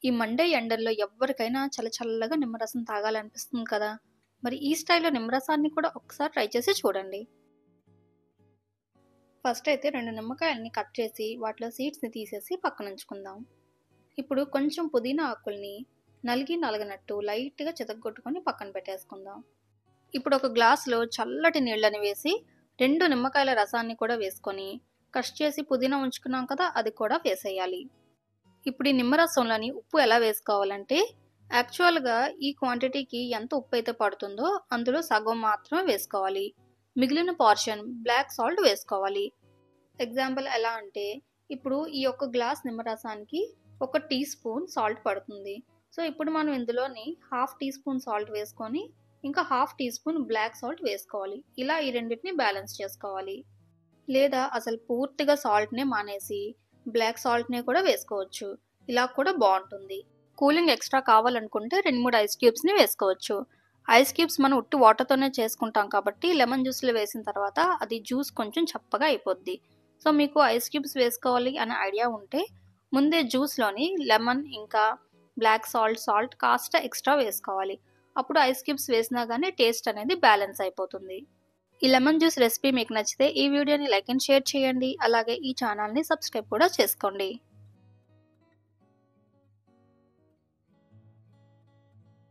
ఈ మండే ఎండల్లో ఎవ్వరికైనా చల్ల చల్లగా నిమ్మరసం తాగాలనిపిస్తుంది కదా మరి ఈ స్టైల్లో నిమ్మరసాన్ని కూడా ఒకసారి ట్రై చేసి చూడండి ఫస్ట్ అయితే రెండు నిమ్మకాయలని కట్ చేసి వాటిలో సీడ్స్ని తీసేసి పక్కన ఉంచుకుందాం ఇప్పుడు కొంచెం పుదీనా ఆకుల్ని నలిగి నలగనట్టు లైట్గా చితగొట్టుకొని పక్కన పెట్టేసుకుందాం ఇప్పుడు ఒక గ్లాసులో చల్లటి నీళ్ళని వేసి రెండు నిమ్మకాయల రసాన్ని కూడా వేసుకొని కష్ చేసి పుదీనా ఉంచుకున్నాం కదా అది కూడా వేసేయాలి ఇప్పుడు ఈ నిమ్మరసంలోని ఉప్పు ఎలా వేసుకోవాలంటే యాక్చువల్గా ఈ క్వాంటిటీకి ఎంత ఉప్పు అయితే పడుతుందో అందులో సగం మాత్రమే వేసుకోవాలి మిగిలిన పోర్షన్ బ్లాక్ సాల్ట్ వేసుకోవాలి ఎగ్జాంపుల్ ఎలా అంటే ఇప్పుడు ఈ ఒక్క గ్లాస్ నిమ్మరసానికి ఒక టీ స్పూన్ సాల్ట్ పడుతుంది సో ఇప్పుడు మనం ఇందులోని హాఫ్ టీ స్పూన్ సాల్ట్ వేసుకొని ఇంకా half tea spoon black salt వేసుకోవాలి ఇలా ఈ రెండింటిని బ్యాలెన్స్ చేసుకోవాలి లేదా అసలు పూర్తిగా సాల్ట్నే మానేసి బ్లాక్ సాల్ట్నే కూడా వేసుకోవచ్చు ఇలా కూడా బాగుంటుంది కూలింగ్ ఎక్స్ట్రా కావాలనుకుంటే రెండు మూడు ఐస్ క్యూబ్స్ని వేసుకోవచ్చు ఐస్ క్యూబ్స్ మనం ఉట్టి వాటర్తోనే చేసుకుంటాం కాబట్టి లెమన్ జ్యూస్లో వేసిన తర్వాత అది జ్యూస్ కొంచెం చప్పగా అయిపోద్ది సో మీకు ఐస్ క్యూబ్స్ వేసుకోవాలి అనే ఐడియా ఉంటే ముందే జ్యూస్లోని లెమన్ ఇంకా బ్లాక్ సాల్ట్ సాల్ట్ కాస్త ఎక్స్ట్రా వేసుకోవాలి అప్పుడు ఐస్ క్యూబ్స్ వేసినా కానీ టేస్ట్ అనేది బ్యాలెన్స్ అయిపోతుంది ఈ లెమన్ జ్యూస్ రెసిపీ మీకు నచ్చితే ఈ వీడియోని లైక్ అండ్ షేర్ చేయండి అలాగే ఈ ఛానల్ని సబ్స్క్రైబ్ కూడా చేసుకోండి